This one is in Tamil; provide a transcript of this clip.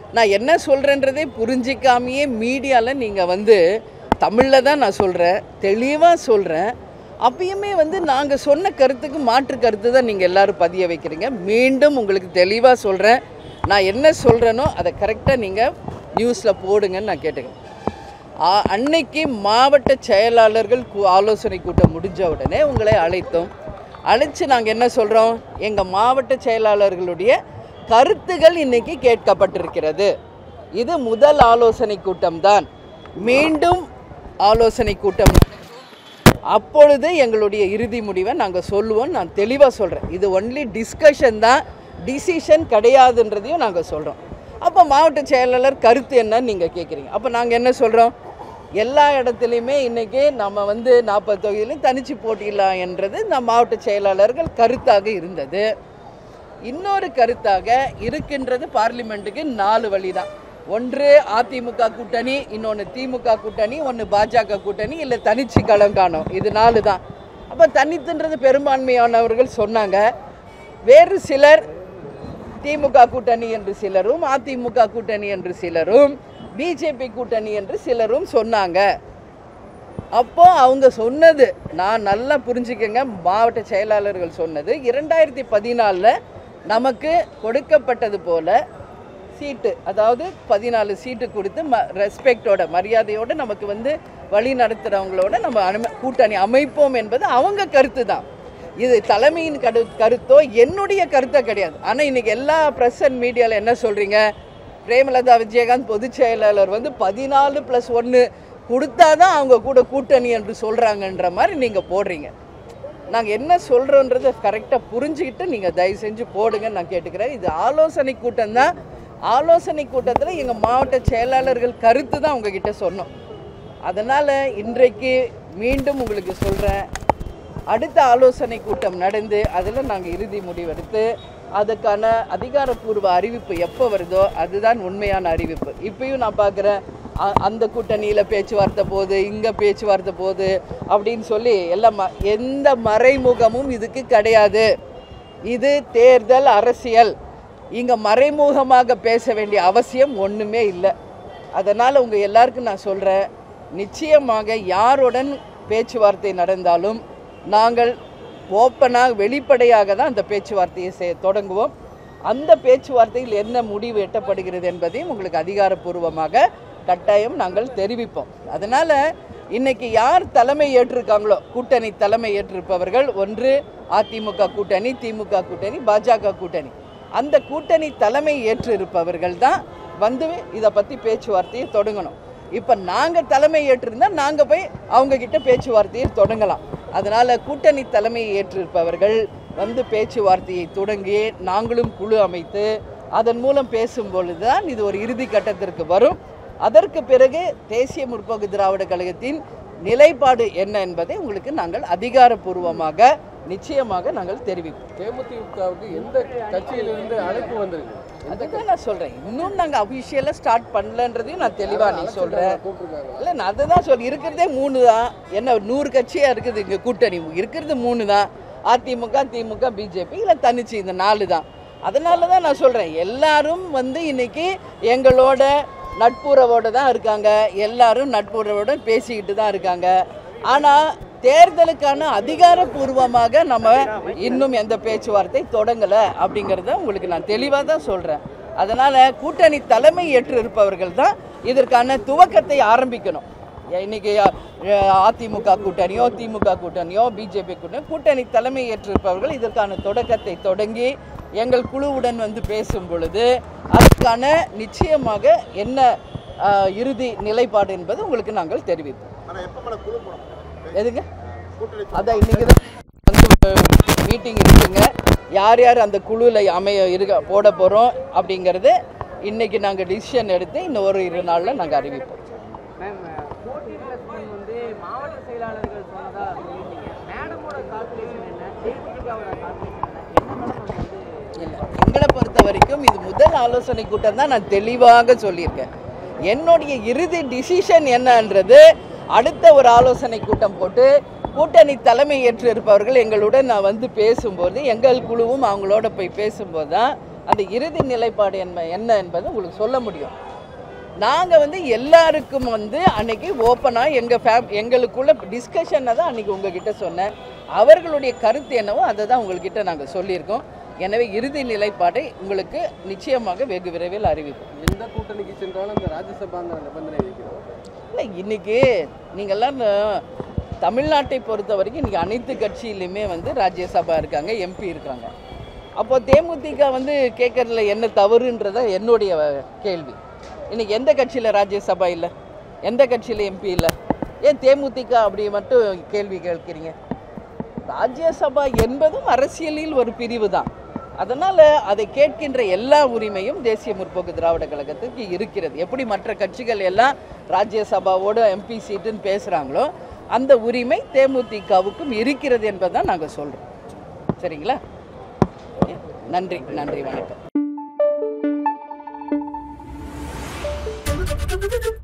நான் என்ன சொல்கிறேன்றதே புரிஞ்சிக்காமையே மீடியாவில் நீங்கள் வந்து தமிழில் தான் நான் சொல்கிறேன் தெளிவாக சொல்கிறேன் அப்பயுமே வந்து நாங்கள் சொன்ன கருத்துக்கு மாற்று கருத்து தான் நீங்கள் எல்லாரும் பதிய வைக்கிறீங்க மீண்டும் உங்களுக்கு தெளிவாக சொல்கிறேன் நான் என்ன சொல்கிறேனோ அதை கரெக்டாக நீங்கள் நியூஸில் போடுங்கன்னு நான் கேட்டுக்கிறேன் ஆ- அன்னைக்கு மாவட்ட செயலாளர்கள் கூ- ஆலோசனை கூட்டம் முடிஞ்ச உடனே உங்களை அழைத்தோம் அழைச்சு நாங்கள் என்ன சொல்கிறோம் எங்கள் மாவட்ட செயலாளர்களுடைய கருத்துகள் இன்னைக்கு கேட்கப்பட்டிருக்கிறது இது முதல் ஆலோசனை கூட்டம்தான் மீண்டும் ஆலோசனை கூட்டம் நடக்கும். அப்பொழுது எங்களுடைய இறுதி முடிவை நாங்கள் சொல்லுவோம் நான் தெளிவாக சொல்கிறேன் இது ஒன்லி டிஸ்கஷன் தான் டிசிஷன் கிடையாதுன்றதையும் நாங்கள் சொல்கிறோம் அப்போ மாவட்ட செயலாளர் கருத்து என்னன்னு நீங்கள் கேட்குறீங்க அப்போ நாங்கள் என்ன சொல்கிறோம் எல்லா இடத்துலையுமே இன்றைக்கி நம்ம வந்து நாற்பது தொகுதியிலையும் தனிச்சு போட்டிடலாம் என்றது இந்த மாவட்ட செயலாளர்கள் கருத்தாக இருந்தது இன்னொரு கருத்தாக இருக்கின்றது பார்லிமெண்ட்டுக்கு நாலு வழி தான் ஒன்று அதிமுக கூட்டணி இன்னொன்று திமுக கூட்டணி ஒன்று பாஜக கூட்டணி இல்லை தனிச்சு களம் காணும் இது நாலு தான் அப்போ தனித்துன்றது பெரும்பான்மையானவர்கள் சொன்னாங்க வேறு சிலர் திமுக கூட்டணி என்று சிலரும் அதிமுக கூட்டணி என்று சிலரும் பிஜேபி கூட்டணி என்று சிலரும் சொன்னாங்க அப்போ அவங்க சொன்னது நான் நல்லா புரிஞ்சுக்கங்க மாவட்ட செயலாளர்கள் சொன்னது இரண்டாயிரத்தி பதினாலில் நமக்கு கொடுக்கப்பட்டது போல சீட்டு அதாவது பதினாலு சீட்டு கொடுத்து ம ரெஸ்பெக்டோட மரியாதையோட நமக்கு வந்து வழி நடத்துகிறவங்களோட நம்ம அனும கூட்டணி அமைப்போம் என்பது அவங்க கருத்து தான் இது தலைமையின் கரு கருத்தோ என்னுடைய கருத்தோ கிடையாது ஆனால் இன்னைக்கு எல்லா ப்ரெஸ் அண்ட் மீடியாவில் என்ன சொல்கிறீங்க பிரேமலதா விஜயகாந்த் பொதுச் செயலாளர் வந்து பதினாலு ப்ளஸ் ஒன்று கொடுத்தாதான் அவங்க கூட கூட்டணி என்று சொல்கிறாங்கன்ற மாதிரி நீங்கள் போடுறீங்க நாங்கள் என்ன சொல்கிறோன்றதை கரெக்டாக புரிஞ்சுக்கிட்டு நீங்கள் தயவு செஞ்சு போடுங்கன்னு நான் கேட்டுக்கிறேன் இது ஆலோசனை கூட்டம் தான் ஆலோசனை கூட்டத்தில் எங்கள் மாவட்ட செயலாளர்கள் கருத்து தான் உங்ககிட்ட சொன்னோம் அதனால் இன்றைக்கு மீண்டும் உங்களுக்கு சொல்கிறேன் அடுத்த ஆலோசனை கூட்டம் நடந்து அதில் நாங்கள் இறுதி முடிவெடுத்து அதுக்கான அதிகாரப்பூர்வ அறிவிப்பு எப்போ வருதோ அதுதான் உண்மையான அறிவிப்பு இப்பயும் நான் பார்க்குறேன் அந்த கூட்டணியில் பேச்சுவார்த்தை போகுது இங்கே பேச்சுவார்த்தை போகுது அப்படின்னு சொல்லி எல்லாம் ம- எந்த மறைமுகமும் இதுக்கு கிடையாது இது தேர்தல் அரசியல் இங்கே மறைமுகமாக பேச வேண்டிய அவசியம் ஒன்றுமே இல்லை அதனால் உங்கள் எல்லாருக்கும் நான் சொல்கிறேன் நிச்சயமாக யாருடன் பேச்சுவார்த்தை நடந்தாலும் நாங்கள் ஓப்பனாக வெளிப்படையாக தான் அந்த பேச்சுவார்த்தையை செ தொடங்குவோம் அந்த பேச்சுவார்த்தையில் என்ன முடிவு எட்டப்படுகிறது என்பதையும் உங்களுக்கு அதிகாரப்பூர்வமாக கட்டாயம் நாங்கள் தெரிவிப்போம் அதனால் இன்னைக்கு யார் தலைமை ஏற்றிருக்காங்களோ கூட்டணி தலைமை ஏற்றிருப்பவர்கள் ஒன்று அதிமுக கூட்டணி திமுக கூட்டணி பாஜக கூட்டணி அந்த கூட்டணி தலைமை ஏற்று இருப்பவர்கள் தான் வந்து இதை பற்றி பேச்சுவார்த்தையை தொடங்கணும் இப்போ நாங்கள் தலைமை ஏற்றிருந்தா நாங்கள் போய் அவங்க கிட்ட பேச்சுவார்த்தையை தொடங்கலாம் அதனால் கூட்டணி தலைமை ஏற்றிருப்பவர்கள் வந்து பேச்சுவார்த்தையை தொடங்கி நாங்களும் குழு அமைத்து அதன் மூலம் பேசும் பொழுது தான் இது ஒரு இறுதி கட்டத்திற்கு வரும் அதற்கு பிறகு தேசிய முற்போக்கு திராவிட கழகத்தின் நிலைப்பாடு என்ன என்பதை உங்களுக்கு நாங்கள் அதிகாரப்பூர்வமாக நிச்சயமாக நாங்கள் தெரிவிப்போம் தேமுதிகவுக்கு எந்த கட்சியிலிருந்து அழைப்பு வந்திருக்கு அதுதான் நான் சொல்கிறேன் இன்னும் நாங்கள் அஃபிஷியலாக ஸ்டார்ட் பண்ணலன்றதையும் நான் தெளிவாக நீ சொல்கிறேன் கூப்பிட்டுருக்காங்க இல்லை நான் அதை தான் சொல் இருக்கிறதே மூணு தான் என்ன நூறு கட்சியாக இருக்குது இங்கே கூட்டணி இருக்கிறது மூணு தான் அதிமுக திமுக பிஜேபி இல்லை தனிச்சு இந்த நாலு தான் அதனால தான் நான் சொல்கிறேன் எல்லாரும் வந்து இன்னைக்கு எங்களோட நட்புறவோடு தான் இருக்காங்க எல்லாரும் நட்புறவோடு பேசிக்கிட்டு தான் இருக்காங்க ஆனால் தேர்தலுக்கான அதிகாரப்பூர்வமாக நம்ம இன்னும் எந்த பேச்சுவார்த்தை தொடங்கலை அப்படிங்கிறத உங்களுக்கு நான் தெளிவாக தான் சொல்கிறேன் அதனால் கூட்டணி தலைமை ஏற்று இருப்பவர்கள் தான் இதற்கான துவக்கத்தை ஆரம்பிக்கணும் இன்னைக்கு அஹ், அதிமுக கூட்டணியோ திமுக கூட்டணியோ பிஜேபி கூட்டணி கூட்டணி தலைமை ஏற்றிருப்பவர்கள் இதற்கான தொடக்கத்தை தொடங்கி எங்கள் குழுவுடன் வந்து பேசும் பொழுது அதற்கான நிச்சயமாக என்ன அஹ், இறுதி நிலைப்பாடு என்பது உங்களுக்கு நாங்கள் தெரிவிப்போம் ஆனா எப்ப மேடம் குழு போடும் எதுங்க கூட்டணி அதான் இன்னைக்கு தான் வந்து மீட்டிங் இருக்குங்க யார் யார் அந்த குழுவில் அமைய இருக்க போட போகிறோம் அப்படிங்கிறது இன்னைக்கு நாங்கள் டிசிஷன் எடுத்து இன்னும் ஒரு இரு நாளில் நாங்கள் அறிவிப்போம் மேம் ஃபோர்ட்டி ப்ளஸ் ஒன் வந்து மாவட்ட செயலாளர்கள் சொன்னதா சொல்லியிருந்தீங்க மேடமோட கால்குலேஷன் என்ன தேமுதிகவோட கால்குலேஷன் என்ன என்ன மேடம் அது வந்து இல்லை எங்களை பொறுத்த வரைக்கும் இது முதல் ஆலோசனை கூட்டம் தான் நான் தெளிவாக சொல்லியிருக்கேன் என்னுடைய இறுதி டிசிஷன் என்னன்றது அடுத்த ஒரு ஆலோசனை கூட்டம் போட்டு கூட்டணி தலைமை ஏற்று இருப்பவர்கள் எங்களுடன் நான் வந்து பேசும்போது எங்கள் குழுவும் அவங்களோட போய் பேசும்போது தான் அந்த இறுதி நிலைப்பாடு என்ன என்ன என்பது உங்களுக்கு சொல்ல முடியும் நாங்கள் வந்து எல்லாருக்கும் வந்து அன்னைக்கு ஓப்பனாக எங்கள் ஃபேம் எங்களுக்குள்ள டிஸ்கஷனை தான் அன்னைக்கு உங்ககிட்ட சொன்னேன் அவர்களுடைய கருத்து என்னவோ அதை தான் உங்கள்கிட்ட நாங்கள் சொல்லியிருக்கோம் எனவே இறுதி நிலைப்பாடை உங்களுக்கு நிச்சயமாக வெகு விரைவில் அறிவிப்போம் எந்த கூட்டணிக்கு சென்றாலும் அந்த ராஜ்யசபாங்கிற நிபந்தனை வைக்கிறோம் இல்லை இன்னைக்கு நீங்கள்லாம் ந- தமிழ்நாட்டை பொறுத்த வரைக்கும் இன்னைக்கு அனைத்து கட்சியிலுமே வந்து ராஜ்யசபா இருக்காங்க எம்பி இருக்காங்க அப்போ தேமுதிக வந்து கேட்கறதுல என்ன தவறுன்றத என்னுடைய கேள்வி இன்னைக்கு எந்த கட்சியில் ராஜ்யசபா இல்லை எந்த கட்சியில் எம்பி இல்லை ஏன் தேமுதிக அப்படி மட்டும் கேள்வி கேட்குறீங்க ராஜ்யசபா என்பதும் அரசியலில் ஒரு பிரிவு தான் அதனால் அதை கேட்கின்ற எல்லா உரிமையும் தேசிய முற்போக்கு திராவிட கழகத்துக்கு இருக்கிறது எப்படி மற்ற கட்சிகள் எல்லாம் ராஜ்யசபாவோட எம்பி சீட்டுன்னு பேசுகிறாங்களோ அந்த உரிமை தேமுதிகவுக்கும் இருக்கிறது என்பதை நாங்கள் சொல்கிறோம் சரிங்களா நன்றி நன்றி வணக்கம்